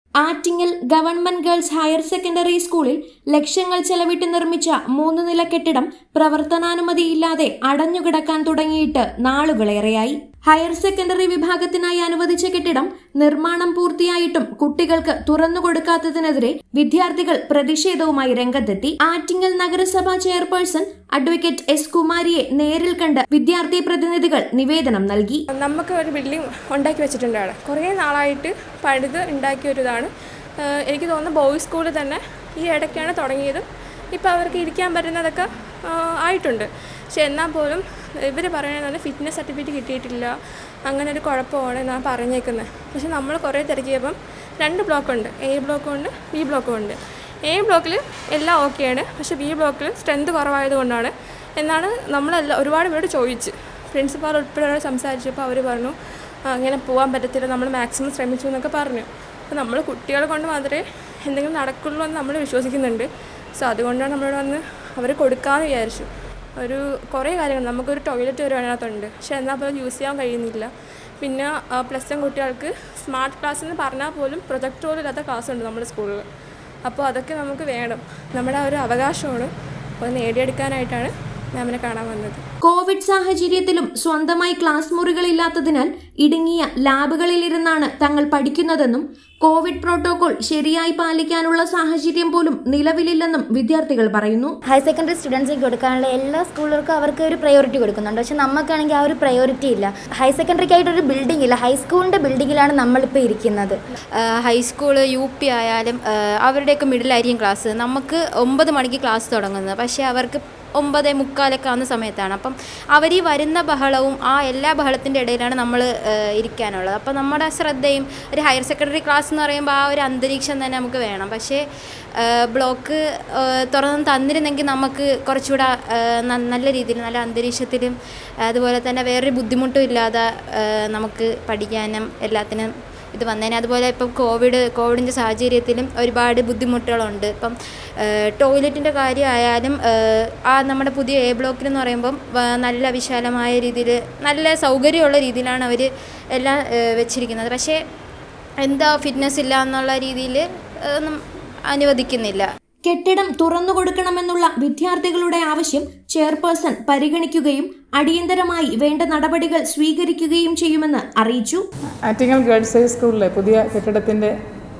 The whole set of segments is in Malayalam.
Attingal government girls higher secondary സ്കൂളിൽ ലക്ഷങ്ങൾ ചെലവിട്ട് നിർമ്മിച്ച മൂന്ന് നില കെട്ടിടം പ്രവർത്തനാനുമതിയില്ലാതെ അടഞ്ഞുകിടക്കാൻ തുടങ്ങിയിട്ട് നാളുകളേറെയായി ഹയർ സെക്കൻഡറി വിഭാഗത്തിനായി അനുവദിച്ച കെട്ടിടം നിർമ്മാണം പൂർത്തിയായിട്ടും കുട്ടികൾക്ക് തുറന്നുകൊടുക്കാത്തതിനെതിരെ വിദ്യാർത്ഥികൾ പ്രതിഷേധവുമായി രംഗത്തെത്തി ആറ്റിങ്ങൽ നഗരസഭാ ചെയർപേഴ്സൺ അഡ്വക്കേറ്റ് എസ് കുമാരിയെ നേരിൽ കണ്ട് വിദ്യാർത്ഥി പ്രതിനിധികൾ നിവേദനം നൽകി നമുക്ക് ഒരു ബിൽഡിംഗ് ഉണ്ടാക്കി വെച്ചിട്ടുണ്ട് അവിടെ കുറേ നാളായിട്ട് പണിത് ഉണ്ടാക്കിയ ഒരു ഇതാണ് ഏഹ് എനിക്ക് തോന്നുന്നു ബോയ്സ് സ്കൂളിൽ തന്നെ ഈ ഇടയ്ക്കാണ് തുടങ്ങിയതും ഇപ്പോൾ അവർക്ക് ഇരിക്കാൻ പറ്റുന്നതൊക്കെ ആഹ് ആയിട്ടുണ്ട് പക്ഷെ എന്നാൽ പോലും ഇവർ പറയുന്നത് ഫിറ്റ്നസ് സർട്ടിഫിക്കറ്റ് കിട്ടിയിട്ടില്ല അങ്ങനെ ഒരു കുഴപ്പമാണ് എന്നാണ് പറഞ്ഞേക്കുന്നത് പക്ഷെ നമ്മൾ കുറേ തിരക്കിയപ്പം രണ്ട് ബ്ലോക്കുണ്ട് എ ബ്ലോക്കും ഉണ്ട് ബി ബ്ലോക്കും ഉണ്ട് എ ബ്ലോക്കിൽ എല്ലാം ഓക്കെയാണ് പക്ഷേ ബി ബ്ലോക്കിൽ സ്ട്രെങ്ത് കുറവായതുകൊണ്ടാണ് എന്നാണ് നമ്മളെല്ലാം ഒരുപാട് പേരോട് ചോദിച്ച് പ്രിൻസിപ്പാൾ ഉൾപ്പെടെ സംസാരിച്ചപ്പോൾ അവർ പറഞ്ഞു "ആ, അങ്ങനെ പോകാൻ പറ്റത്തില്ല നമ്മൾ മാക്സിമം ശ്രമിച്ചു എന്നൊക്കെ പറഞ്ഞു അപ്പോൾ നമ്മൾ കുട്ടികളെ കൊണ്ട് മാത്രമേ എന്തെങ്കിലും നടക്കുള്ളൂ എന്ന് നമ്മൾ വിശ്വസിക്കുന്നുണ്ട് സോ അതുകൊണ്ടാണ് നമ്മളോട് വന്ന് അവർ കൊടുക്കാമെന്ന് വിചാരിച്ചു ഒരു കുറേ കാര്യങ്ങൾ നമുക്കൊരു ടോയ്ലറ്റ് വരെ അതിനകത്തുണ്ട് പക്ഷേ എന്നാൽ പോലും യൂസ് ചെയ്യാൻ കഴിയുന്നില്ല പിന്നെ പ്ലസ് വൺ കുട്ടികൾക്ക് സ്മാർട്ട് ക്ലാസ് എന്ന് പറഞ്ഞാൽ പോലും പ്രൊജക്ട് പോലും ഇല്ലാത്ത ക്ലാസ് ഉണ്ട് നമ്മുടെ സ്കൂളിൽ അപ്പോൾ അതൊക്കെ നമുക്ക് വേണം നമ്മുടെ ആ ഒരു അവകാശമാണ് അത് നേടിയെടുക്കാനായിട്ടാണ് മാമിനെ കാണാൻ വന്നത് കോവിഡ് സാഹചര്യത്തിലും സ്വന്തമായി ക്ലാസ് മുറികളില്ലാത്തതിനാൽ ഇടുങ്ങിയ ലാബുകളിലിരുന്നാണ് തങ്ങൾ പഠിക്കുന്നതെന്നും കോവിഡ് പ്രോട്ടോകോൾ ശരിയായി പാലിക്കാനുള്ള സാഹചര്യം പോലും നിലവിലില്ലെന്നും വിദ്യാർത്ഥികൾ പറയുന്നു ഹയർ സെക്കൻഡറി സ്റ്റുഡൻസിന് കൊടുക്കാനുള്ള എല്ലാ സ്കൂളുകൾക്കും അവർക്ക് ഒരു പ്രയോറിറ്റി കൊടുക്കുന്നുണ്ട് പക്ഷെ നമുക്കാണെങ്കിൽ ആ ഒരു പ്രയോറിറ്റി ഇല്ല ഹയർ സെക്കൻഡറിക്ക് ആയിട്ട് ഒരു ബിൽഡിംഗ് ഇല്ല ഹൈസ്കൂളിൻ്റെ ബിൽഡിങ്ങിലാണ് നമ്മളിപ്പോൾ ഇരിക്കുന്നത് ഹൈസ്കൂള് യു പി ആയാലും ആ, അവരുടെയൊക്കെ മിഡിലായിരിക്കും ക്ലാസ് നമുക്ക് ഒമ്പത് മണിക്ക് ക്ലാസ് തുടങ്ങുന്നത് പക്ഷേ അവർക്ക് ഒമ്പത് മുക്കാലൊക്കെ ആവുന്ന സമയത്താണ് അപ്പം അവർ ഈ വരുന്ന ബഹളവും ആ എല്ലാ ബഹളത്തിൻ്റെ ഇടയിലാണ് നമ്മൾ ഇരിക്കാനുള്ളത് അപ്പം നമ്മുടെ ശ്രദ്ധയും ഒരു ഹയർ സെക്കൻഡറി ക്ലാസ് എന്ന് പറയുമ്പോൾ ആ ഒരു അന്തരീക്ഷം തന്നെ നമുക്ക് വേണം പക്ഷേ ആ, ബ്ലോക്ക് ആ, തുറന്ന് തന്നിരുന്നെങ്കിൽ നമുക്ക് കുറച്ചുകൂടെ ആ, ന- നല്ല രീതിയിൽ നല്ല അന്തരീക്ഷത്തിലും അതുപോലെ തന്നെ വേറൊരു ബുദ്ധിമുട്ടും ഇല്ലാതെ ആ, നമുക്ക് പഠിക്കാനും എല്ലാത്തിനും ഇത് വന്നേനെ അതുപോലെ ഇപ്പം കോവിഡ് കോവിഡിൻ്റെ സാഹചര്യത്തിലും ഒരുപാട് ബുദ്ധിമുട്ടുകളുണ്ട് ഇപ്പം ടോയ്ലറ്റിൻ്റെ കാര്യമായാലും ഏഹ്, ആ നമ്മുടെ പുതിയ എ ബ്ലോക്കിൽ എന്ന് പറയുമ്പം വ- നല്ല വിശാലമായ രീതിയിൽ നല്ല സൗകര്യമുള്ള രീതിയിലാണ് അവർ എല്ലാം ഏഹ്, വെച്ചിരിക്കുന്നത് പക്ഷേ എന്താ ഫിറ്റ്നസ് ഇല്ല എന്നുള്ള രീതിയിൽ ഒന്നും അനുവദിക്കുന്നില്ല കെട്ടിടം തുറന്നു കൊടുക്കണമെന്നുള്ള വിദ്യാർത്ഥികളുടെ ആവശ്യം ചെയർപേഴ്സൺ പരിഗണിക്കുകയും അടിയന്തരമായി വേണ്ട നടപടികൾ സ്വീകരിക്കുകയും ചെയ്യുമെന്ന് അറിയിച്ചു ആറ്റിങ്ങൽ ഗേൾസ് ഹൈ സ്കൂളിലെ പുതിയ കെട്ടിടത്തിൻ്റെ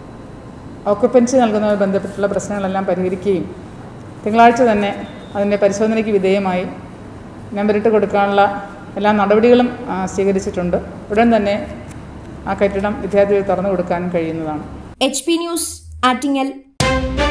ഓക്കുപ്പൻസി നൽകുന്നതുമായി ബന്ധപ്പെട്ടുള്ള പ്രശ്നങ്ങളെല്ലാം പരിഹരിക്കുകയും തിങ്കളാഴ്ച തന്നെ അതിൻ്റെ പരിശോധനയ്ക്ക് വിധേയമായി നമ്പരിട്ട് കൊടുക്കാനുള്ള എല്ലാ നടപടികളും ആ, സ്വീകരിച്ചിട്ടുണ്ട് ഉടൻ തന്നെ ആ കെട്ടിടം വിദ്യാർത്ഥികൾ തുറന്നു കൊടുക്കാനും കഴിയുന്നതാണ് എച്ച് പി ന്യൂസ് ആറ്റിങ്ങൽ